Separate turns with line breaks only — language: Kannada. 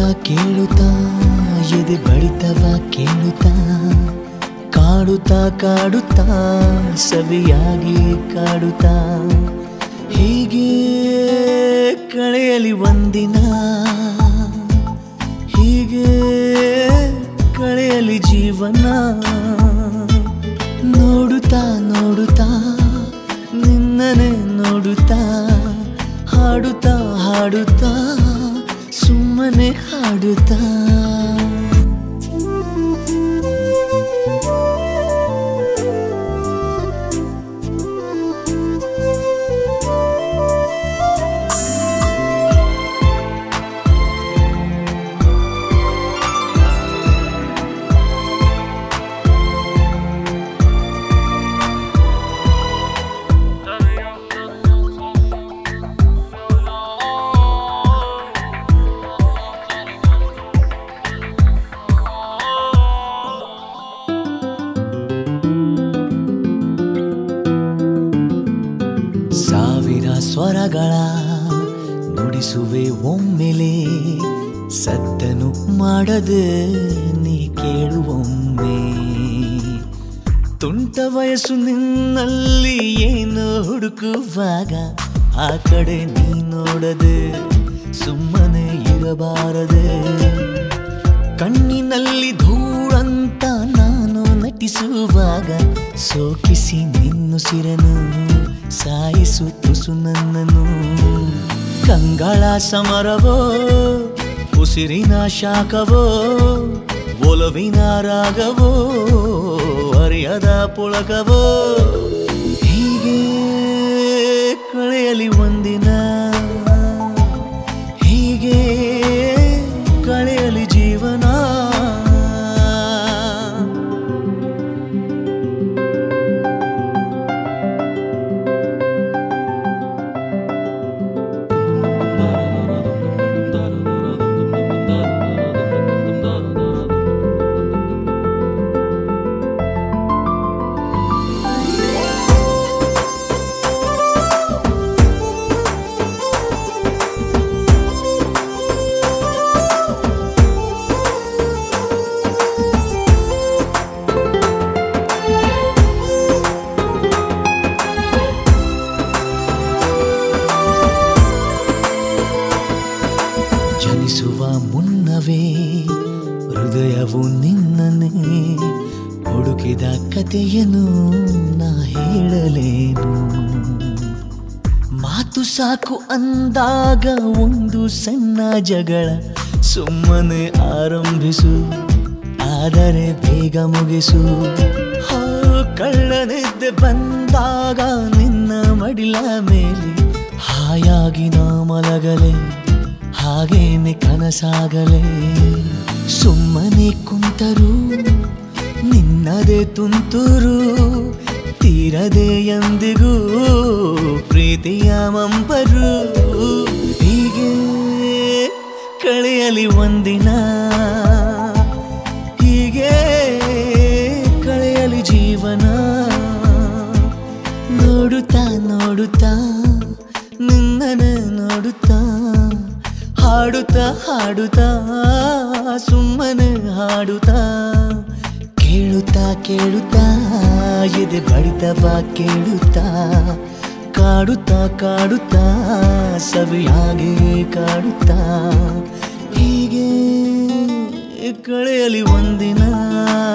ಕೇಳುತ್ತಾ ಕೇಳುತ್ತಾ ಎದೆ ಬಡಿತವ ಕೇಳುತ್ತಾ ಕಾಡುತ್ತಾ ಕಾಡುತ್ತಾ ಸವಿಯಾಗಿ ಕಾಡುತ್ತಾ ಹೀಗೆ ಕಳೆಯಲಿ ಒಂದಿನ ಹೀಗೆ ಕಳೆಯಲಿ ಜೀವನ ನೋಡುತ್ತಾ ನೋಡುತ್ತಾ ನಿನ್ನನೆ ನೋಡುತ್ತಾ ಹಾಡುತ್ತಾ ಹಾಡುತ್ತಾ ಸುಮ್ಮನೆ ಹಾಡುತ್ತಾ ಸಾವಿರ ಸ್ವರಗಳ ನುಡಿಸುವೆ ಒಮ್ಮೆಲೆ ಸದ್ದನು ಮಾಡದೆ ನೀ ಕೇಳುವೊಮ್ಮೆ ತುಂಟ ವಯಸ್ಸು ನಿನ್ನಲ್ಲಿ ಏನು ಹುಡುಕುವಾಗ ಆ ಕಡೆ ನೀ ನೋಡದೆ ಸುಮ್ಮನೆ ಇರಬಾರದೆ ಕಣ್ಣಿನಲ್ಲಿ ಧೂಳಂತ ನಾನು ನಟಿಸುವಾಗ ಸೋಕಿಸಿ ನಿನ್ನುಸಿರನು ಸಾಯಿಸು ತುಸು ನನ್ನನು ಕಂಗಳ ಸಮರವೋ ಉಸಿರಿನ ಶಾಖವೋ ಒಲವಿನ ರಾಗವೋ ಅರಿಯದ ಪುಳಕವೋ ಹೀಗೆ ಕಳೆಯಲಿ ಒಂದಿನ ಹೀಗೆ ಕಳೆಯಲಿ ಜೀವನ ಜನಿಸುವ ಮುನ್ನವೇ ಹೃದಯವು ನಿನ್ನನ್ನೇ ಹುಡುಕಿದ ಕಥೆಯನ್ನು ನಾ ಹೇಳಲೇನು ಮಾತು ಸಾಕು ಅಂದಾಗ ಒಂದು ಸಣ್ಣ ಜಗಳ ಸುಮ್ಮನೆ ಆರಂಭಿಸು ಆದರೆ ಬೇಗ ಮುಗಿಸು ಹೋ, ಕಳ್ಳನಿದ್ದೆ ಬಂದಾಗ ನಿನ್ನ ಮಡಿಲ ಮೇಲೆ ಹಾಯಾಗಿ ನಾ ಮಲಗಲೆ ಹಾಗೇನೆ ಕನಸಾಗಲೇ ಸುಮ್ಮನೆ ಕುಂತರು ನಿನ್ನದೇ ತುಂತುರು ತೀರದೆ ಎಂದಿಗೂ ಪ್ರೀತಿಯ ಮಂಪರು ಹೀಗೆ ಕಳೆಯಲಿ ಒಂದಿನ ಹೀಗೆ ಕಳೆಯಲಿ ಜೀವನ ನೋಡುತ್ತಾ ನೋಡುತ್ತಾ ನಿನ್ನನೆ ನೋಡುತ್ತಾ ಹಾಡುತ್ತಾ ಹಾಡುತ್ತಾ ಸುಮ್ಮನೆ ಹಾಡುತ್ತಾ ಕೇಳುತ್ತಾ ಕೇಳುತ್ತಾ ಎದೆ ಬಡಿತವ ಕೇಳುತ್ತಾ ಕಾಡುತ್ತಾ ಕಾಡುತ್ತಾ ಸವಿಯಾಗಿ ಕಾಡುತ್ತಾ ಹೀಗೆ ಕಳೆಯಲಿ ಒಂದಿನ